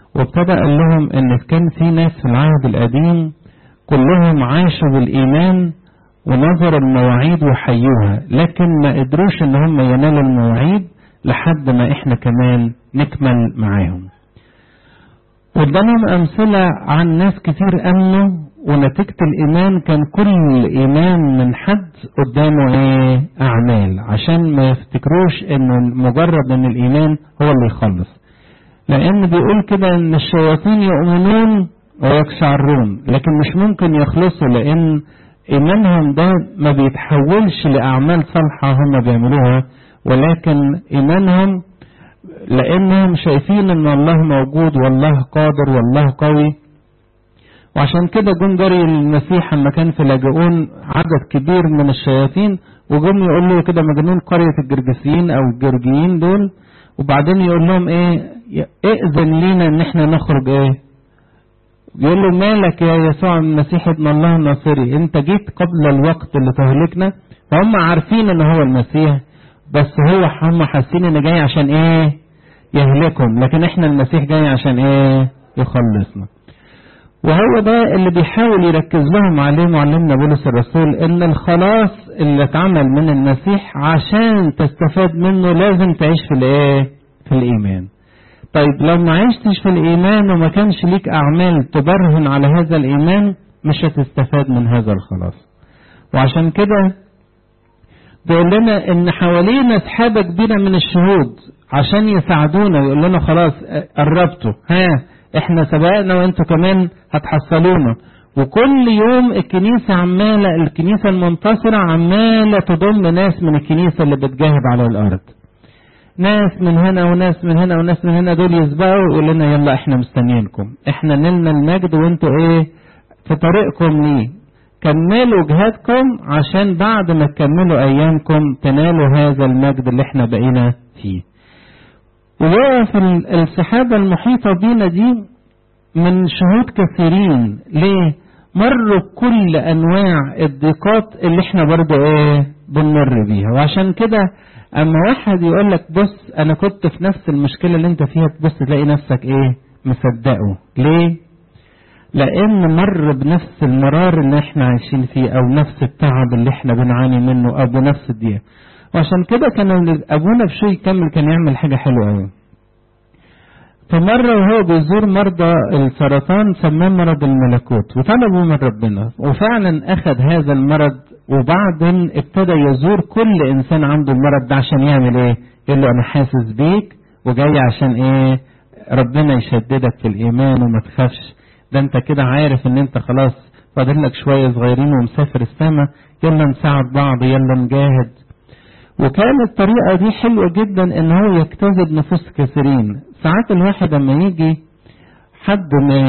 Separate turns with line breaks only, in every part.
وابتدى قال لهم ان كان في ناس في العهد القديم كلهم عاشوا بالايمان ونظروا المواعيد وحيوها لكن ما قدروش ان هم ينالوا المواعيد لحد ما احنا كمان نكمل معاهم قدامهم امثلة عن ناس كتير امنوا ونتيجة الايمان كان كل ايمان من حد قدامه ايه اعمال عشان ما يفتكروش انه مجرد ان الايمان هو اللي يخلص لان بيقول كده ان الشياطين يؤمنون ويقشعرون لكن مش ممكن يخلصوا لان ايمانهم ده ما بيتحولش لاعمال صالحة هم بيعملوها ولكن ايمانهم لانهم شايفين ان الله موجود والله قادر والله قوي وعشان كده جم جري المسيح لما كان في لاجئون عدد كبير من الشياطين وجم يقول له كده مجنون قرية الجرجسيين او الجرجيين دول وبعدين يقول لهم ايه ائذن لينا ان احنا نخرج ايه يقول له مالك يا يسوع المسيح ابن الله الناصري انت جيت قبل الوقت اللي تهلكنا فهم عارفين ان هو المسيح بس هو هم حاسين ان جاي عشان ايه يهلكهم لكن احنا المسيح جاي عشان ايه يخلصنا وهو ده اللي بيحاول يركز لهم عليه معلمنا بولس الرسول ان الخلاص اللي اتعمل من المسيح عشان تستفاد منه لازم تعيش في الايه في الايمان طيب لو ما عشتش في الايمان وما كانش ليك اعمال تبرهن على هذا الايمان مش هتستفاد من هذا الخلاص وعشان كده بيقول لنا ان حوالينا سحابة كبيرة من الشهود عشان يساعدونا يقول لنا خلاص قربتوا ها احنا سبقنا وانتوا كمان هتحصلونا وكل يوم الكنيسة عمالة الكنيسة المنتصرة عمالة تضم ناس من الكنيسة اللي بتجاهد على الأرض ناس من هنا وناس من هنا وناس من هنا دول يسبقوا ويقول لنا يلا احنا مستنيينكم احنا نلنا المجد وانتوا ايه في طريقكم ليه كملوا جهادكم عشان بعد ما تكملوا ايامكم تنالوا هذا المجد اللي احنا بقينا فيه ووقف السحابة المحيطة بينا دي من شهود كثيرين ليه مروا بكل انواع الضيقات اللي احنا برضو ايه بنمر بيها وعشان كده اما واحد يقول لك بص انا كنت في نفس المشكلة اللي انت فيها تبص تلاقي نفسك ايه مصدقه ليه لان مر بنفس المرار اللي احنا عايشين فيه او نفس التعب اللي احنا بنعاني منه او بنفس الضيق وعشان كده كان ابونا بشوي يكمل كان يعمل حاجة حلوة قوي فمرة وهو بيزور مرضى السرطان سماه مرض الملكوت وطلبوا من ربنا وفعلا أخذ هذا المرض وبعدين ابتدى يزور كل إنسان عنده المرض ده عشان يعمل إيه؟ يقول له أنا حاسس بيك وجاي عشان إيه؟ ربنا يشددك في الإيمان وما تخافش ده أنت كده عارف إن أنت خلاص فاضل لك شوية صغيرين ومسافر السما يلا نساعد بعض يلا نجاهد وكانت الطريقة دي حلوة جدا ان هو يجتذب نفوس كثيرين ساعات الواحد لما يجي حد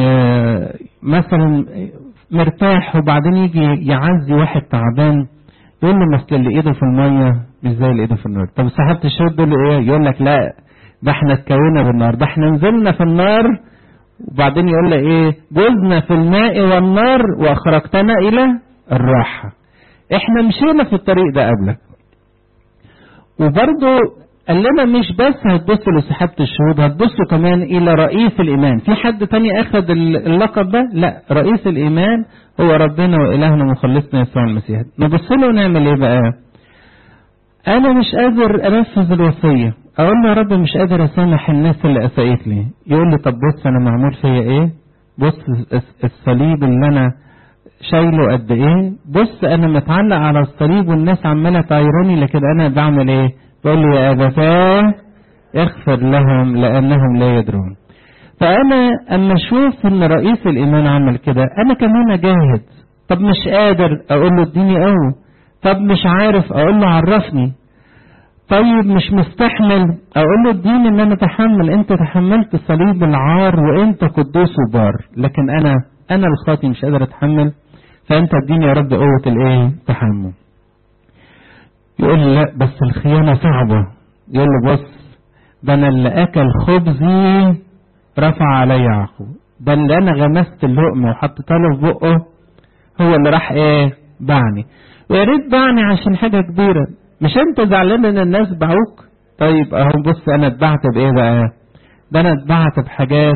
مثلا مرتاح وبعدين يجي يعزي واحد تعبان يقول له مثل اللي ايده في المية مش زي اللي ايده في النار طب صاحبة الشهود دول ايه يقول لك لا ده احنا اتكونا بالنار ده احنا نزلنا في النار وبعدين يقول له ايه جزنا في الماء والنار واخرجتنا الى الراحة احنا مشينا في الطريق ده قبلك وبرضه قال لنا مش بس هتبصوا لسحابة الشهود هتبصوا كمان إلى رئيس الإيمان في حد تاني أخذ اللقب ده لا رئيس الإيمان هو ربنا وإلهنا ومخلصنا يسوع المسيح نبص له ونعمل إيه بقى أنا مش قادر أنفذ الوصية أقول له يا رب مش قادر أسامح الناس اللي أساءت لي يقول لي طب بص أنا معمول فيا إيه بص الصليب اللي أنا شايله قد ايه بص انا متعلق على الصليب والناس عماله تعيروني لكن انا بعمل ايه بقول له يا ابتاه اغفر لهم لانهم لا يدرون فانا اما اشوف ان رئيس الايمان عمل كده انا كمان اجاهد طب مش قادر اقول له اديني قوه طب مش عارف اقول له عرفني طيب مش مستحمل اقول له اديني ان انا اتحمل انت تحملت صليب العار وانت قدوس وبار لكن انا انا الخاطي مش قادر اتحمل فانت اديني يا رب قوة الايه تحمل يقول لي لا بس الخيانة صعبة يقول له بص ده انا اللي اكل خبزي رفع علي عقو ده اللي انا غمست اللقمة وحطيتها له في بقه هو اللي راح ايه باعني ويا ريت باعني عشان حاجة كبيرة مش انت زعلان ان الناس باعوك طيب اهو بص انا اتبعت بايه بقى ده انا اتبعت بحاجات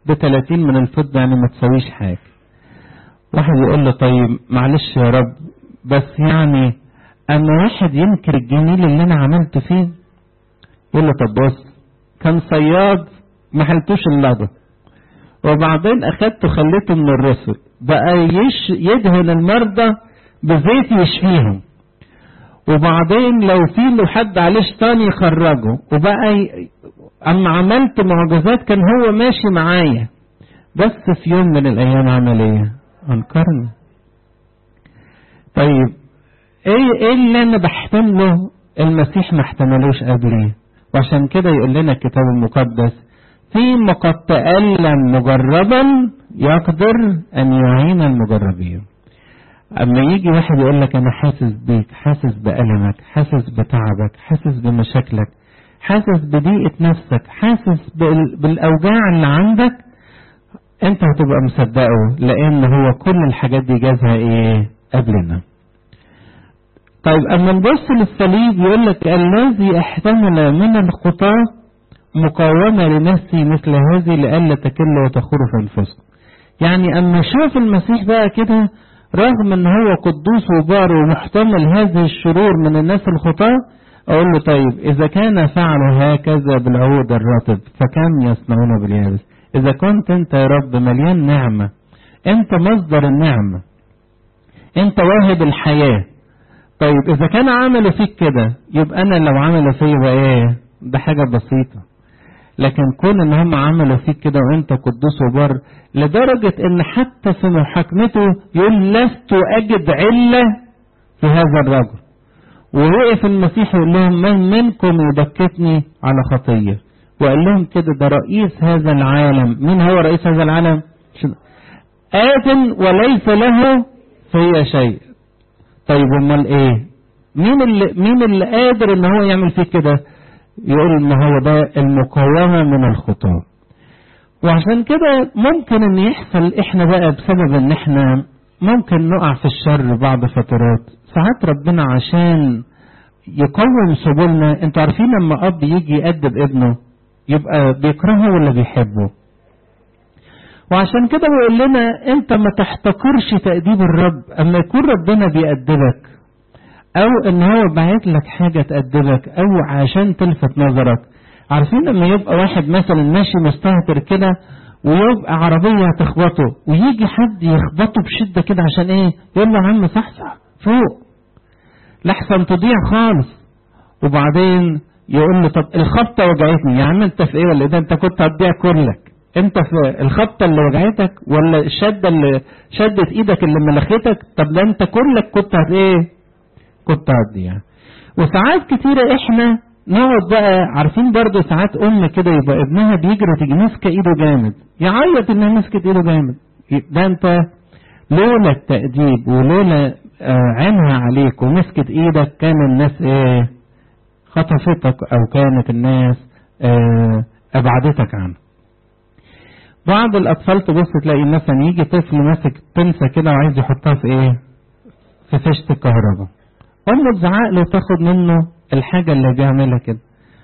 ب 30 من الفضة يعني ما تسويش حاجة واحد يقول له طيب معلش يا رب بس يعني اما واحد ينكر الجميل اللي انا عملت فيه يقول له طب بص كان صياد ما حلتوش اللضة وبعدين اخدته خليته من الرسل بقى يش يدهن المرضى بزيت يشفيهم وبعدين لو في له حد عليه شيطان يخرجه وبقى ي... اما عملت معجزات كان هو ماشي معايا بس في يوم من الايام عمل ايه انكرني طيب ايه ايه اللي انا بحتمله المسيح ما احتملوش قبلي وعشان كده يقول لنا الكتاب المقدس فيما قد تألم مجربا يقدر ان يعين المجربين اما يجي واحد يقول لك انا حاسس بيك حاسس بألمك حاسس بتعبك حاسس بمشاكلك حاسس بضيقة نفسك حاسس بالاوجاع اللي عندك انت هتبقى مصدقه لان هو كل الحاجات دي جازها ايه قبلنا طيب اما نبص للصليب يقول لك الذي احتمل من الخطاة مقاومة لنفسي مثل هذه لئلا تكل وتخور في انفسكم يعني اما اشوف المسيح بقى كده رغم ان هو قدوس وبار ومحتمل هذه الشرور من الناس الخطاة اقول له طيب اذا كان فعلوا هكذا بالعود الرطب فكم يصنعون باليابس اذا كنت انت يا رب مليان نعمة انت مصدر النعمة انت واهب الحياة طيب اذا كان عملوا فيك كده يبقى انا لو عملوا فيا بقى ايه ده حاجة بسيطة لكن كون ان هم عملوا فيك كده وانت قدوس وبر لدرجة ان حتى في محاكمته يقول لست اجد علة في هذا الرجل ووقف المسيح يقول لهم من منكم يبكتني على خطية وقال لهم كده ده رئيس هذا العالم مين هو رئيس هذا العالم آت وليس له في شيء طيب امال ايه مين اللي مين اللي قادر ان هو يعمل فيك كده يقول ان هو ده المقاومة من الخطاة وعشان كده ممكن ان يحصل احنا بقى بسبب ان احنا ممكن نقع في الشر بعض فترات ساعات ربنا عشان يقوم سبلنا انتوا عارفين لما اب يجي يأدب ابنه يبقى بيكرهه ولا بيحبه وعشان كده بيقول لنا انت ما تحتقرش تأديب الرب اما يكون ربنا بيأدبك او ان هو باعت لك حاجة تأدبك او عشان تلفت نظرك عارفين لما يبقى واحد مثلا ماشي مستهتر كده ويبقى عربية تخبطه ويجي حد يخبطه بشدة كده عشان ايه يقول له يا عم صحصح فوق لحسن تضيع خالص وبعدين يقول له طب الخبطة وجعتني يا عم انت في ايه ولا ده انت كنت هتضيع كلك انت في الخبطة اللي وجعتك ولا الشدة اللي شدت ايدك اللي ملختك طب ده انت كلك كنت هت ايه كنت هتضيع وساعات كتيرة احنا نقعد بقى عارفين برضه ساعات ام كده يبقى ابنها بيجري تيجي ماسكه ايده جامد يعيط انها مسكت ايده جامد ده انت لولا التأديب ولولا آه عينها عليك ومسكت ايدك كان الناس ايه خطفتك او كانت الناس آه ابعدتك عنه بعض الاطفال تبص تلاقي مثلا يجي طفل ماسك تنسى كده وعايز يحطها في ايه في فيشه الكهرباء امه تزعق له وتاخد منه الحاجه اللي بيعملها كده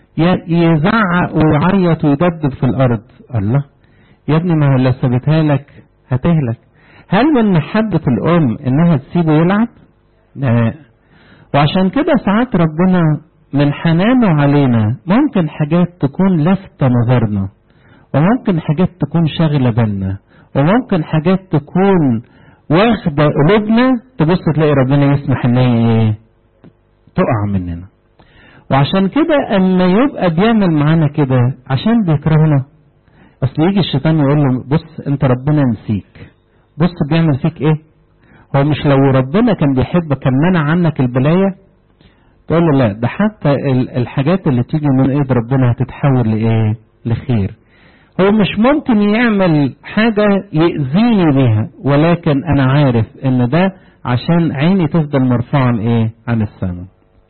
يزعق ويعيط ويدبدب في الارض الله يا ابني ما هو لو سابتها لك هتهلك هل من محبة الأم إنها تسيبه يلعب؟ لا وعشان كده ساعات ربنا من حنانه علينا ممكن حاجات تكون لفتة نظرنا وممكن حاجات تكون شاغلة بالنا وممكن حاجات تكون واخدة قلوبنا تبص تلاقي ربنا يسمح ان هي تقع مننا وعشان كده اما يبقى بيعمل معانا كده عشان بيكرهنا اصل يجي الشيطان يقول له بص انت ربنا نسيك بص بيعمل فيك ايه هو مش لو ربنا كان بيحبك كان منع عنك البلاية تقول له لا ده حتى الحاجات اللي تيجي من ايد ربنا هتتحول لايه لخير هو مش ممكن يعمل حاجة يأذيني بيها ولكن انا عارف ان ده عشان عيني تفضل مرفوعة ايه عن السماء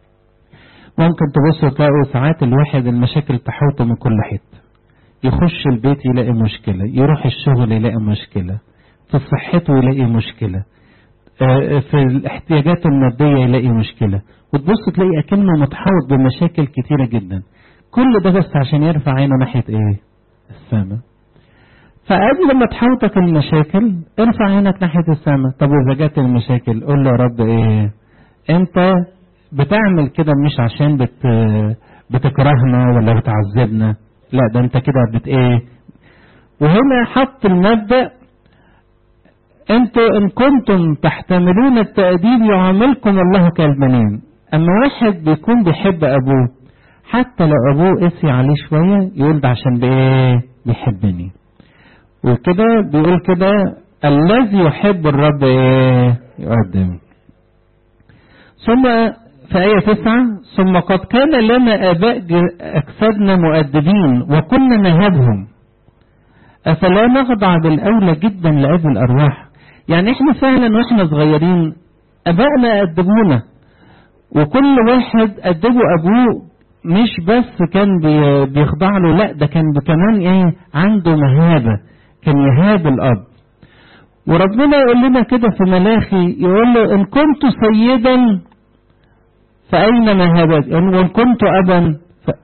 ممكن تبصوا تلاقوا ساعات الواحد المشاكل تحوطه من كل حتة يخش البيت يلاقي مشكلة يروح الشغل يلاقي مشكلة في صحته يلاقي مشكلة في الاحتياجات المادية يلاقي مشكلة وتبص تلاقي أكنه متحوط بمشاكل كتيرة جدا كل ده بس عشان يرفع عينه ناحية ايه السماء فقبل لما تحوطك المشاكل ارفع عينك ناحية السماء طب وإذا جت المشاكل قول له يا رب إيه أنت بتعمل كده مش عشان بت بتكرهنا ولا بتعذبنا لا ده أنت كده بت إيه وهنا حط المبدأ انتوا ان كنتم تحتملون التأديب يعاملكم الله كالبنين اما واحد بيكون بيحب ابوه حتى لو ابوه قسي عليه شوية يقول ده عشان بايه بيحبني وكده بيقول كده الذي يحب الرب ايه يقدم ثم في آية تسعة ثم قد كان لنا آباء أجسادنا مؤدبين وكنا نهبهم أفلا نخضع بالأولى جدا لأبي الأرواح يعني إحنا فعلا وإحنا صغيرين أبائنا أدبونا وكل واحد أدبه أبوه مش بس كان بيخضع له لا ده كان كمان إيه عنده مهابة كان يهاب الأب وربنا يقول لنا كده في ملاخي يقول له إن كنت سيدا فأين مهابتي يعني وإن كنت أبا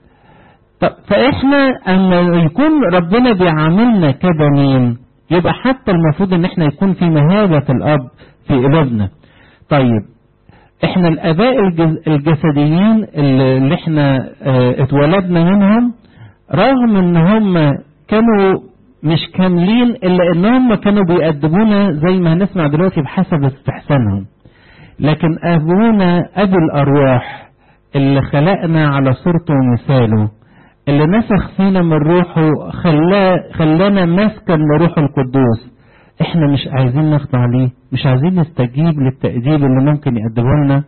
فاحنا اما يكون ربنا بيعاملنا كبنين يبقى حتى المفروض ان احنا يكون في مهابة الاب في قلوبنا طيب احنا الاباء الجسديين اللي احنا اه اتولدنا منهم رغم ان هم كانوا مش كاملين الا ان هم كانوا بيأدبونا زي ما هنسمع دلوقتي بحسب استحسانهم لكن ابونا ابو الارواح اللي خلقنا على صورته ومثاله اللي نفخ فينا من روحه خلاه خلانا مسكن لروح القدوس احنا مش عايزين نخضع ليه مش عايزين نستجيب للتأديب اللي ممكن يقدمه لنا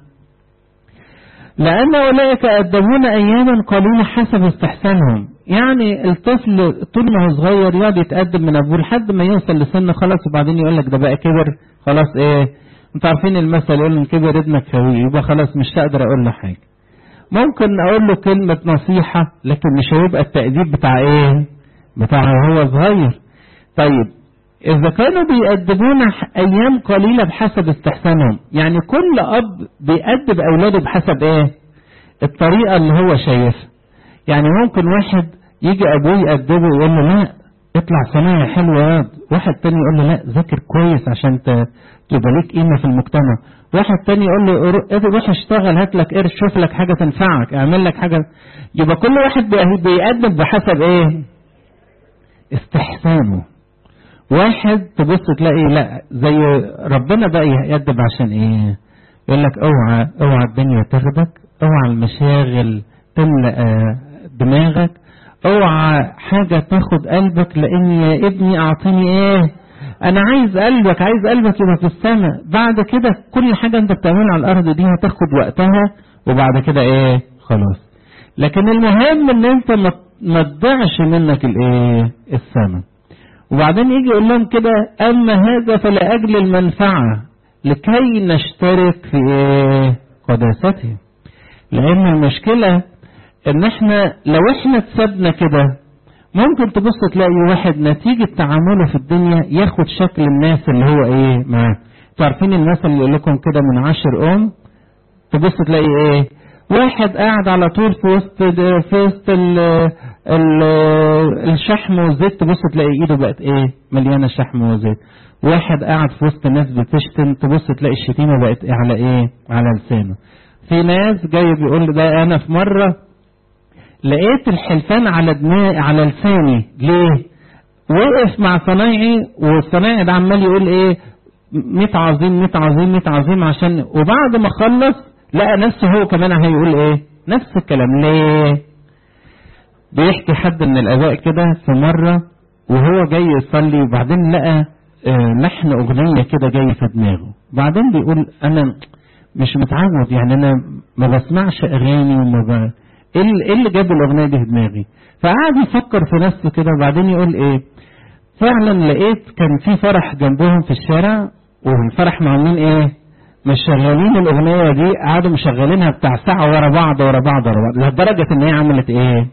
لأن أولئك أدبونا أياما قليلة حسب استحسانهم يعني الطفل طول ما هو صغير يقعد يتقدم من أبوه لحد ما يوصل لسن خلاص وبعدين يقول لك ده بقى كبر خلاص إيه أنتوا عارفين المثل يقول إن كبر ابنك خوي يبقى خلاص مش هقدر أقول له حاجة ممكن اقول له كلمة نصيحة لكن مش هيبقى التأديب بتاع ايه بتاع هو صغير طيب اذا كانوا بيأدبونا ايام قليلة بحسب استحسانهم يعني كل اب بيأدب اولاده بحسب ايه الطريقة اللي هو شايفها يعني ممكن واحد يجي ابوه يأدبه ويقول له لا اطلع صنايع حلوة يا واحد تاني يقول له لا ذاكر كويس عشان تبقى ليك قيمة في المجتمع واحد تاني يقول له روح اشتغل هات لك قرش شوف لك حاجة تنفعك اعمل لك حاجة يبقى كل واحد بيقدم بحسب ايه استحسانه واحد تبص تلاقي لا زي ربنا بقى يقدم عشان ايه يقول لك اوعى اوعى الدنيا تاخدك اوعى المشاغل تملأ دماغك اوعى حاجة تاخد قلبك لان يا ابني اعطيني ايه انا عايز قلبك عايز قلبك يبقى في السماء بعد كده كل حاجة انت بتعملها على الارض دي هتاخد وقتها وبعد كده ايه خلاص لكن المهم ان انت ما تضيعش منك الايه السماء وبعدين يجي يقول لهم كده اما هذا فلاجل المنفعة لكي نشترك في ايه قداسته لان المشكلة ان احنا لو احنا اتسبنا كده ممكن تبص تلاقي واحد نتيجة تعامله في الدنيا ياخد شكل الناس اللي هو ايه معاه تعرفين المثل اللي يقول لكم كده من عشر ام تبص تلاقي ايه واحد قاعد على طول في وسط في وسط ال ال الشحم والزيت تبص تلاقي ايده بقت ايه مليانه شحم وزيت واحد قاعد في وسط ناس بتشتم تبص تلاقي الشتيمه بقت إيه على ايه على لسانه في ناس جاي بيقول ده انا في مره لقيت الحلفان على دماغي على لساني ليه وقف مع صنايعي والصنايعي ده عمال يقول ايه ميت عظيم ميت عظيم ميت عظيم عشان وبعد ما خلص لقى نفسه هو كمان هيقول ايه نفس الكلام ليه بيحكي حد من الاباء كده في مرة وهو جاي يصلي وبعدين لقى آه لحن اغنية كده جاي في دماغه بعدين بيقول انا مش متعود يعني انا ما بسمعش اغاني وما ب... ايه اللي جاب الاغنيه دي في دماغي فقعد يفكر في نفسه كده وبعدين يقول ايه فعلا لقيت كان في فرح جنبهم في الشارع والفرح معمولين ايه مشغلين الاغنيه دي قعدوا مشغلينها بتاع ساعه ورا بعض ورا بعض ورا بعض لدرجه ان هي عملت ايه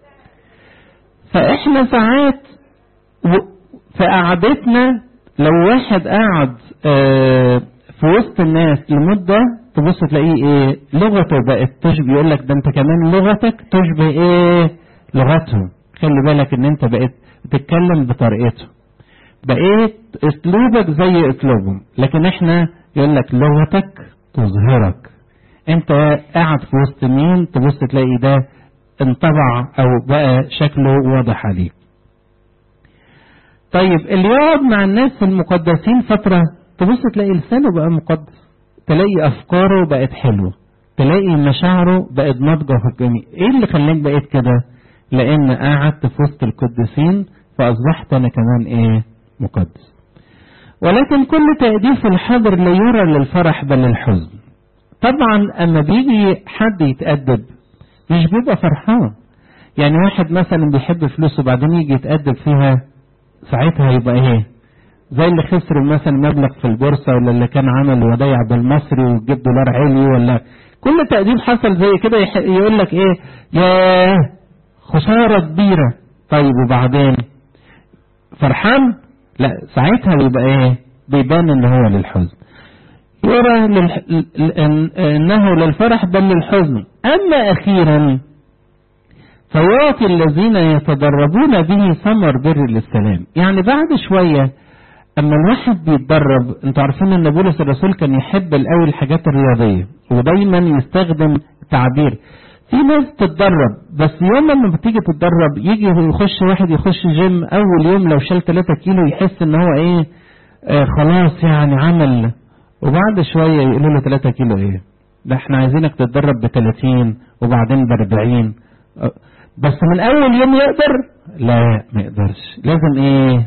فاحنا ساعات في قعدتنا لو واحد قاعد اه في وسط الناس لمده تبص تلاقيه ايه لغته بقت تشبه يقول لك ده انت كمان لغتك تشبه ايه لغتهم خلي بالك ان انت بقيت بتتكلم بطريقته بقيت اسلوبك زي اسلوبهم لكن احنا يقول لك لغتك تظهرك انت قاعد في وسط مين تبص تلاقي ده انطبع او بقى شكله واضح عليك طيب اللي يقعد مع الناس المقدسين فترة تبص تلاقي لسانه بقى مقدس تلاقي افكاره بقت حلوة تلاقي مشاعره بقت ناضجة في الجميع ايه اللي خلاك بقيت كده لان قعدت في وسط القديسين فاصبحت انا كمان ايه مقدس ولكن كل تأديب في الحاضر لا يرى للفرح بل للحزن طبعا اما بيجي حد يتأدب مش بيبقى فرحان يعني واحد مثلا بيحب فلوس وبعدين يجي يتأدب فيها ساعتها يبقى ايه زي اللي خسر مثلا مبلغ في البورصة ولا اللي كان عمل ودايع بالمصري وجيب دولار عالي ولا كل تقديم حصل زي كده يقول لك ايه يا خسارة كبيرة طيب وبعدين فرحان لا ساعتها بيبقى ايه بيبان ان هو للحزن يرى للح... انه للفرح بل للحزن اما اخيرا فيعطي الذين يتدربون به ثمر بر للسلام يعني بعد شوية اما الواحد بيتدرب انتوا عارفين ان بولس الرسول كان يحب الاول الحاجات الرياضية ودايما يستخدم تعبير في ناس تتدرب بس يوم لما بتيجي تتدرب يجي يخش واحد يخش جيم اول يوم لو شال 3 كيلو يحس ان هو ايه آه خلاص يعني عمل وبعد شوية يقولوا له 3 كيلو ايه ده احنا عايزينك تتدرب ب 30 وبعدين ب 40 بس من اول يوم يقدر لا ما يقدرش لازم ايه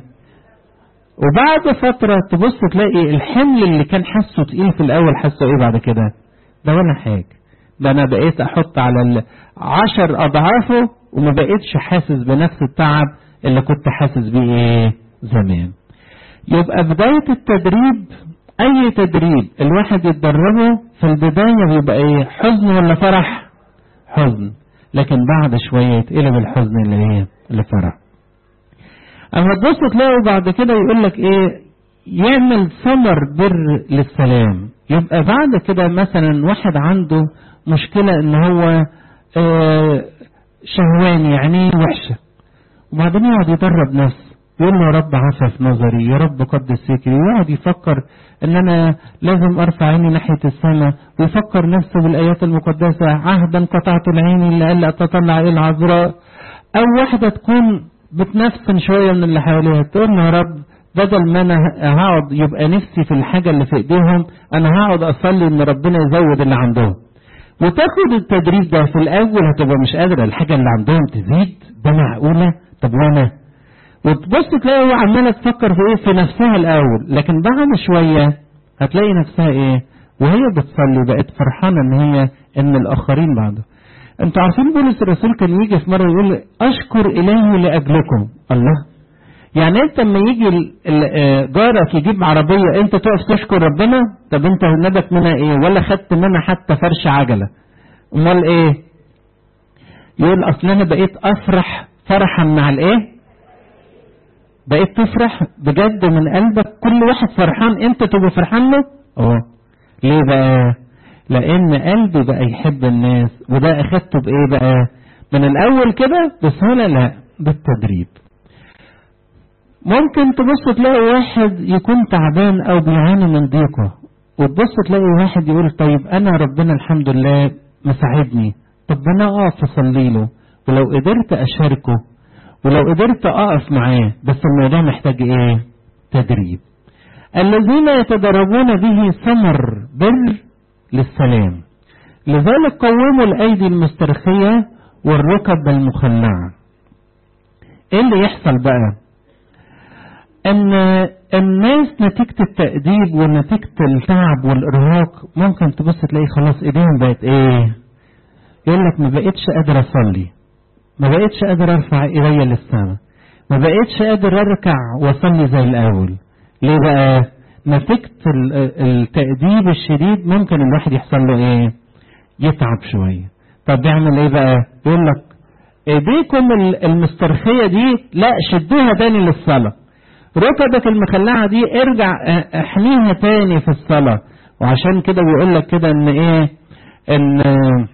وبعد فترة تبص تلاقي الحمل اللي كان حاسه تقيل في الاول حاسه ايه بعد كده ده ولا حاجة ده انا بقيت احط على عشر اضعافه وما بقيتش حاسس بنفس التعب اللي كنت حاسس بيه ايه زمان يبقى بداية التدريب اي تدريب الواحد يتدربه في البداية بيبقى ايه حزن ولا فرح حزن لكن بعد شوية يتقلب الحزن اللي ايه لفرح اما تبص تلاقوا بعد كده يقول لك ايه يعمل ثمر بر للسلام يبقى بعد كده مثلا واحد عنده مشكلة ان هو اه شهواني يعني وحشة وبعدين يقعد يدرب نفسه يقول له يا رب عفف نظري يا رب قدس فكري ويقعد يفكر ان انا لازم ارفع عيني ناحية السماء ويفكر نفسه بالايات المقدسة عهدا قطعت العين الا الا تطلع الى العذراء او واحدة تكون بتنفسن شوية من اللي حواليها تقول له يا رب بدل ما انا هقعد يبقى نفسي في الحاجة اللي في ايديهم انا هقعد اصلي ان ربنا يزود اللي عندهم وتاخد التدريب ده في الاول هتبقى مش قادرة الحاجة اللي عندهم تزيد ده معقولة طب وانا وتبص تلاقي هو عمالة تفكر في ايه في نفسها الاول لكن بعد شوية هتلاقي نفسها ايه وهي بتصلي بقت فرحانة ان هي ان الاخرين بعده انتوا عارفين بولس الرسول كان يجي في مرة يقول اشكر الهي لاجلكم الله يعني انت لما يجي جارك يجيب عربية انت تقف تشكر ربنا طب انت ندك منها ايه ولا خدت منها حتى فرش عجلة امال ايه يقول اصل انا بقيت افرح فرحا مع الايه بقيت تفرح بجد من قلبك كل واحد فرحان انت تبقى فرحان له اه ليه بقى لان قلبي بقى يحب الناس وده اخدته بايه بقى من الاول كده بسهولة لا بالتدريب ممكن تبص تلاقي واحد يكون تعبان او بيعاني من ضيقة وتبص تلاقي واحد يقول طيب انا ربنا الحمد لله مساعدني طب انا اقف اصلي له ولو قدرت اشاركه ولو قدرت اقف معاه بس الموضوع محتاج ايه تدريب الذين يتدربون به ثمر بر للسلام لذلك قوموا الايدي المسترخية والركب المخلعة ايه اللي يحصل بقى ان الناس نتيجة التأديب ونتيجة التعب والارهاق ممكن تبص تلاقي خلاص ايديهم بقت ايه يقول لك ما بقتش قادر اصلي ما بقتش قادر ارفع ايديا للسماء ما بقتش قادر اركع واصلي زي الاول ليه بقى نتيجة التأديب الشديد ممكن الواحد يحصل له ايه يتعب شوية طب يعمل ايه بقى يقول لك ايديكم المسترخية دي لا شدوها تاني للصلاة ركبك المخلعة دي ارجع احميها تاني في الصلاة وعشان كده بيقول لك كده ان ايه ان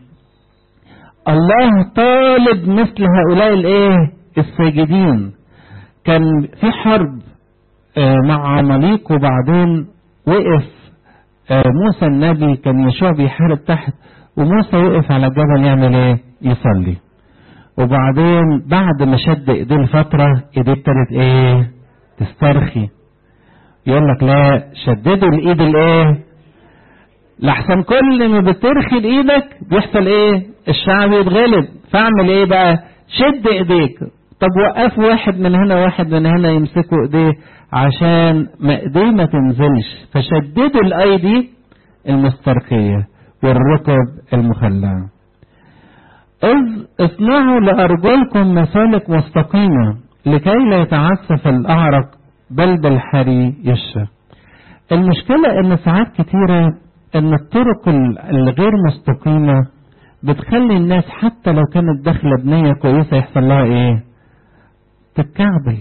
الله طالب مثل هؤلاء الايه الساجدين كان في حرب مع عماليق وبعدين وقف موسى النبي كان يشوع بيحارب تحت وموسى وقف على الجبل يعمل ايه يصلي وبعدين بعد ما شد ايديه لفتره ايديه ابتدت ايه تسترخي يقول لك لا شددوا الايد الايه لحسن كل ما بترخي ايدك بيحصل ايه الشعب يتغلب فاعمل ايه بقى شد ايديك طب وقف واحد من هنا واحد من هنا يمسكوا ايديه عشان ما ايديه ما تنزلش فشددوا الايدي المسترخية والركب المخلعة إذ اصنعوا لأرجلكم مسالك مستقيمة لكي لا يتعسف الأعرق بل بالحري يشرب المشكلة ان ساعات كتيرة ان الطرق الغير مستقيمة بتخلي الناس حتى لو كانت داخلة بنية كويسة يحصل لها ايه تتكعبل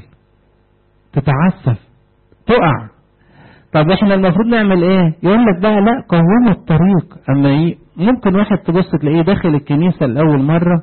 تتعسف تقع طب احنا المفروض نعمل ايه يقول لك بقى لا قوموا الطريق اما ي... ممكن واحد تبص تلاقيه داخل الكنيسة لأول مرة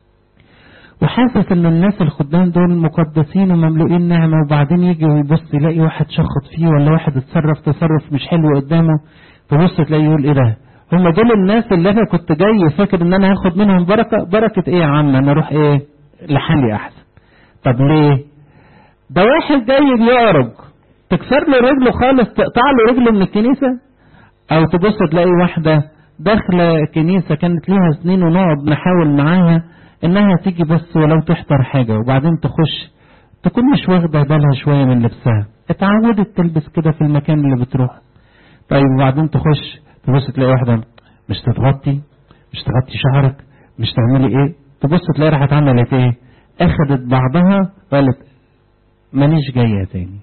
وحاسس ان الناس الخدام دول مقدسين ومملوئين نعمة وبعدين يجي ويبص يلاقي واحد شخط فيه ولا واحد اتصرف تصرف مش حلو قدامه تبص تلاقيه يقول ايه ده هم دول الناس اللي انا كنت جاي فاكر ان انا هاخد منهم بركة بركة ايه يا عم انا اروح ايه لحالي احسن طب ليه ده واحد جاي بيعرج تكسر له رجله خالص تقطع له رجله من الكنيسة او تبص تلاقي واحدة داخلة كنيسة كانت ليها سنين ونقعد نحاول معاها انها تيجي بس ولو تحضر حاجة وبعدين تخش تكون مش واخدة بالها شوية من لبسها اتعودت تلبس كده في المكان اللي بتروح طيب وبعدين تخش تبص تلاقي واحدة مش تتغطي مش تغطي شعرك مش تعملي ايه تبص تلاقي راحت عملت ايه اخدت بعضها وقالت مانيش جاية تاني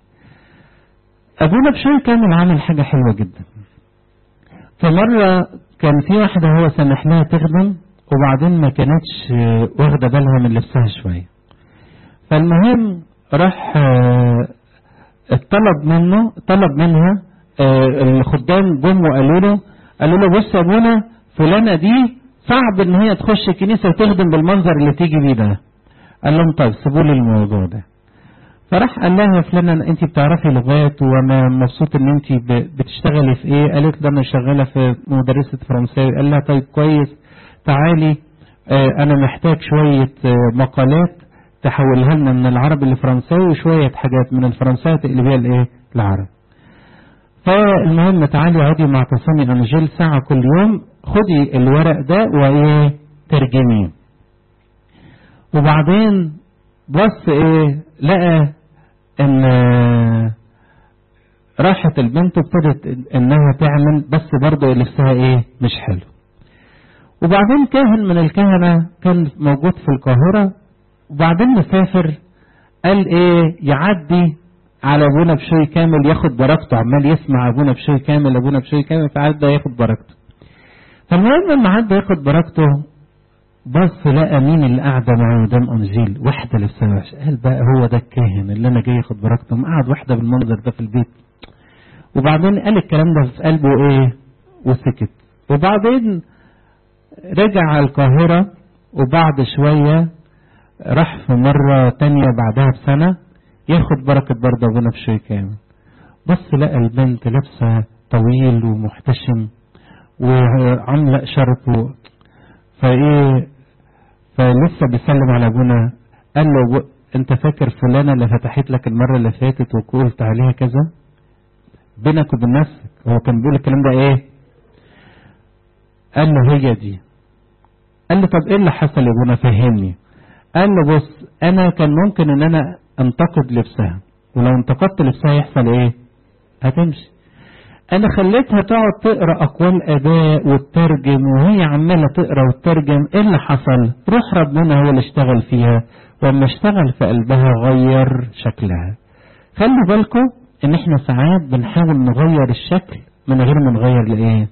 ابونا بشوي كامل عمل حاجة حلوة جدا فمرة كان في واحدة هو سمح لها تخدم وبعدين ما كانتش واخدة بالها من لبسها شوية فالمهم راح طلب منه طلب منها الخدام جم وقالوا له قالوا له بص يا ابونا فلانة دي صعب ان هي تخش الكنيسة وتخدم بالمنظر اللي تيجي بيه ده قال لهم طيب سيبوا لي الموضوع ده فراح قال لها يا فلانة انت بتعرفي لغات وانا مبسوط ان انت بتشتغلي في ايه قالت له انا شغالة في مدرسة فرنساوي قال لها طيب كويس تعالي اه انا محتاج شوية اه مقالات تحولها لنا من العربي لفرنساوي وشوية حاجات من الفرنساوي تقلبيها لايه العربي فالمهم تعالي اقعدي مع تصمي انجيل ساعة كل يوم خدي الورق ده وايه ترجميه وبعدين بص ايه لقى ان راحت البنت وابتدت انها تعمل بس برضه لبسها ايه مش حلو وبعدين كاهن من الكهنة كان موجود في القاهرة وبعدين مسافر قال ايه يعدي على ابونا بشوي كامل ياخد بركته عمال يسمع ابونا بشوي كامل ابونا بشوي كامل فعدى ياخد بركته فالمهم لما عدى ياخد بركته بص لقى مين اللي قاعدة معاه قدام انجيل واحدة لبسها وحش قال بقى هو ده الكاهن اللي انا جاي اخد بركته قعد واحدة بالمنظر ده في البيت وبعدين قال الكلام ده في قلبه ايه وسكت وبعدين رجع على القاهرة وبعد شوية راح في مرة تانية بعدها بسنة ياخد بركة برضه ابونا بشوي كامل بص لقى البنت لابسة طويل ومحتشم وعاملة شرط فايه فلسه بيسلم على ابونا قال له انت فاكر فلانة اللي فتحت لك المرة اللي فاتت وقلت عليها كذا بينك وبين نفسك هو كان بيقول الكلام ده ايه قال له هي دي قال له طب ايه اللي حصل يا ابونا فهمني قال له بص انا كان ممكن ان انا انتقد لبسها ولو انتقدت لبسها يحصل ايه هتمشي انا خليتها تقعد تقرا اقوال اباء وتترجم وهي عماله تقرا وتترجم ايه اللي حصل روح ربنا هو اللي اشتغل فيها واما اشتغل في قلبها غير شكلها خلوا بالكم ان احنا ساعات بنحاول نغير الشكل من غير ما نغير لايه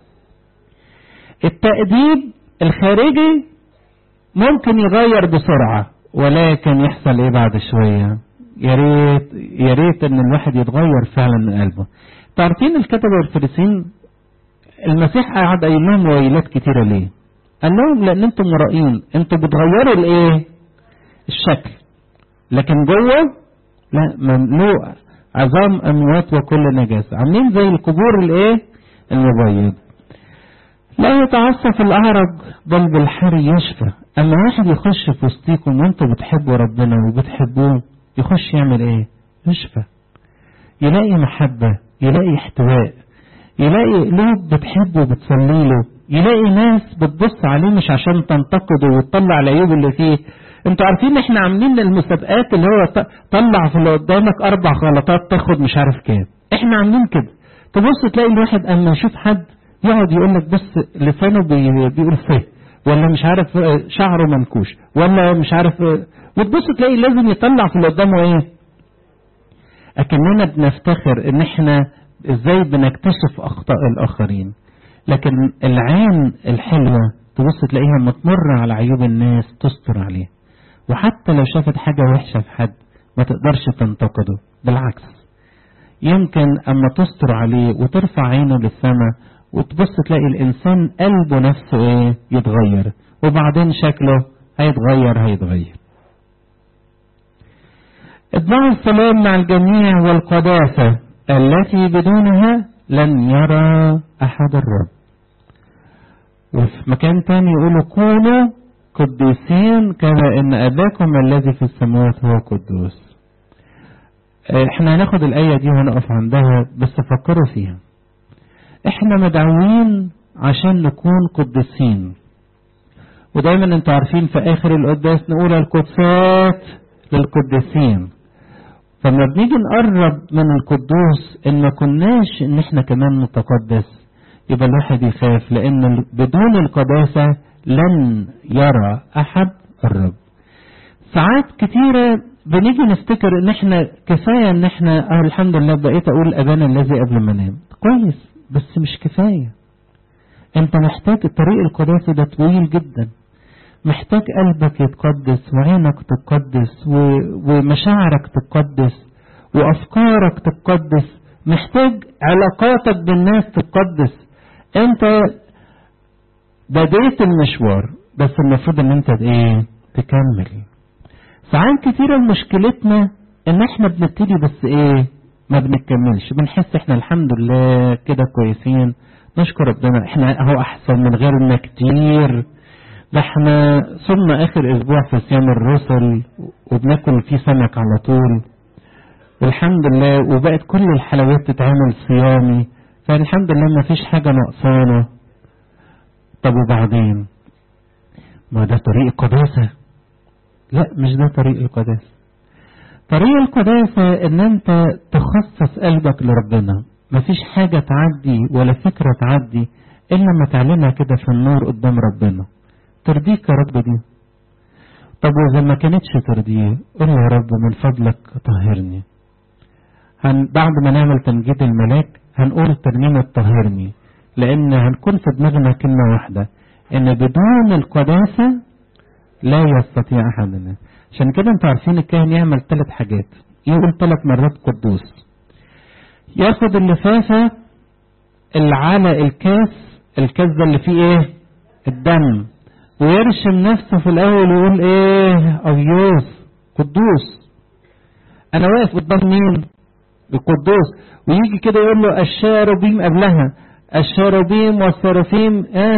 التأديب الخارجي ممكن يغير بسرعة ولكن يحصل ايه بعد شوية يا ريت يا ريت ان الواحد يتغير فعلا من قلبه تعرفين الكتبة والفريسين المسيح قعد قايل لهم ويلات كتيرة ليه قال لهم لان انتم مرائين انتم بتغيروا الايه الشكل لكن جوه لا ممنوع عظام اموات وكل نجاسة عاملين زي القبور الايه المبيض لا يتعصف الاعرج بل بالحري يشفى اما واحد يخش في وسطيكم وانتوا بتحبوا ربنا وبتحبوه يخش يعمل ايه يشفى يلاقي محبة يلاقي احتواء يلاقي قلوب بتحبه وبتصلي له يلاقي ناس بتبص عليه مش عشان تنتقده وتطلع العيوب اللي فيه انتوا عارفين احنا عاملين المسابقات اللي هو طلع في اللي قدامك اربع غلطات تاخد مش عارف كام احنا عاملين كده تبص تلاقي الواحد اما يشوف حد يقعد يقول لك بس لسانه بي بيقول فيه ولا مش عارف شعره منكوش ولا مش عارف وتبص تلاقي لازم يطلع في اللي قدامه ايه اكننا بنفتخر ان احنا ازاي بنكتشف اخطاء الاخرين لكن العين الحلوة تبص تلاقيها متمر على عيوب الناس تستر عليه وحتى لو شافت حاجة وحشة في حد ما تقدرش تنتقده بالعكس يمكن اما تستر عليه وترفع عينه للسماء وتبص تلاقي الانسان قلبه نفسه ايه يتغير وبعدين شكله هيتغير هيتغير اتباع السلام مع الجميع والقداسة التي بدونها لن يرى أحد الرب وفي مكان تاني يقولوا كونوا قديسين كما ان اباكم الذي في السماوات هو قدوس احنا هناخد الاية دي وهنقف عندها بس فكروا فيها احنا مدعوين عشان نكون قديسين ودايما انتوا عارفين في اخر القداس نقول القدسات للقديسين فلما بنيجي نقرب من القدوس ان ما كناش ان احنا كمان نتقدس يبقى الواحد يخاف لان بدون القداسة لن يرى احد الرب ساعات كتيرة بنيجي نفتكر ان احنا كفاية ان احنا اه الحمد لله بقيت اقول ابانا الذي قبل ما انام كويس بس مش كفاية انت محتاج طريق القداسة ده طويل جدا محتاج قلبك يتقدس وعينك تتقدس ومشاعرك تتقدس وافكارك تتقدس محتاج علاقاتك بالناس تتقدس انت بديت المشوار بس المفروض ان انت ايه تكمل ساعات كتيرة مشكلتنا ان احنا بنبتدي بس ايه ما بنكملش بنحس احنا الحمد لله كده كويسين نشكر ربنا احنا اهو احسن من غيرنا كتير ده احنا صمنا اخر اسبوع في صيام الرسل وبناكل فيه سمك على طول والحمد لله وبقت كل الحلويات تتعمل صيامي فالحمد لله ما فيش حاجة نقصانة طب وبعدين ما ده طريق القداسة لا مش ده طريق القداسة طريق القداسة ان انت تخصص قلبك لربنا مفيش حاجة تعدي ولا فكرة تعدي الا لما تعلنها كده في النور قدام ربنا ترضيك يا رب دي طب واذا ما كانتش ترضيه قول يا رب من فضلك طهرني هن بعد ما نعمل تمجيد الملاك هنقول ترنيمة طهرني لان هنكون في دماغنا كلمة واحدة ان بدون القداسة لا يستطيع احد عشان كده انتوا عارفين الكاهن يعمل ثلاث حاجات يقول ثلاث مرات قدوس ياخد اللفافة العلى الكاس الكاس ده اللي فيه ايه الدم ويرشم نفسه في الاول ويقول ايه ايوس قدوس انا واقف قدام مين القدوس ويجي كده يقول له الشاربيم قبلها الشاربيم والسرافيم ايه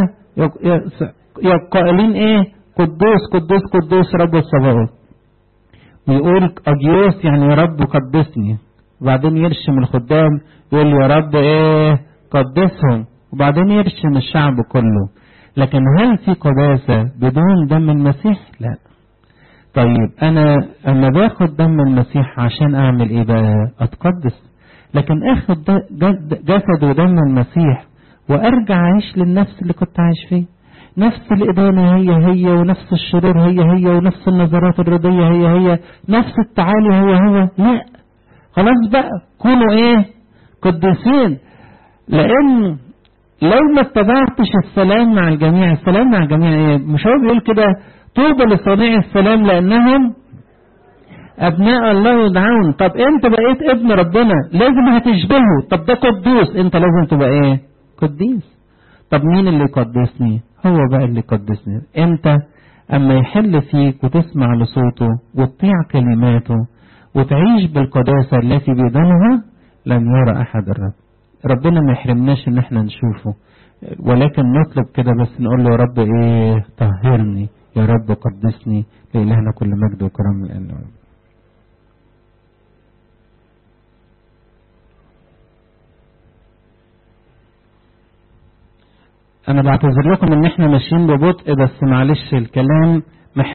يا قائلين ايه قدوس قدوس قدوس رب الصباوت ويقول اجيوس يعني يا رب قدسني وبعدين يرشم الخدام يقول يا رب ايه قدسهم وبعدين يرشم الشعب كله لكن هل في قداسة بدون دم المسيح لا طيب انا اما باخد دم المسيح عشان اعمل ايه بقى اتقدس لكن اخد جسد ودم المسيح وارجع اعيش للنفس اللي كنت عايش فيه نفس الإدانة هي هي ونفس الشرور هي هي ونفس النظرات الرضية هي هي نفس التعالي هو هو لا خلاص بقى كونوا ايه قديسين لان لو ما اتبعتش السلام مع الجميع السلام مع الجميع ايه مش هو بيقول كده طوبى لصانع السلام لانهم ابناء الله يدعون طب انت بقيت ابن ربنا لازم هتشبهه طب ده قدوس انت لازم تبقى ايه قديس طب مين اللي يقدسني هو بقى اللي يقدسني انت اما يحل فيك وتسمع لصوته وتطيع كلماته وتعيش بالقداسة التي بدونها لم يرى أحد الرب ربنا ما يحرمناش ان احنا نشوفه ولكن نطلب كده بس نقول له يا رب ايه طهرني يا رب قدسني لإلهنا كل مجد وكرم لأنه انا بعتذر لكم ان احنا ماشيين ببطء بس معلش الكلام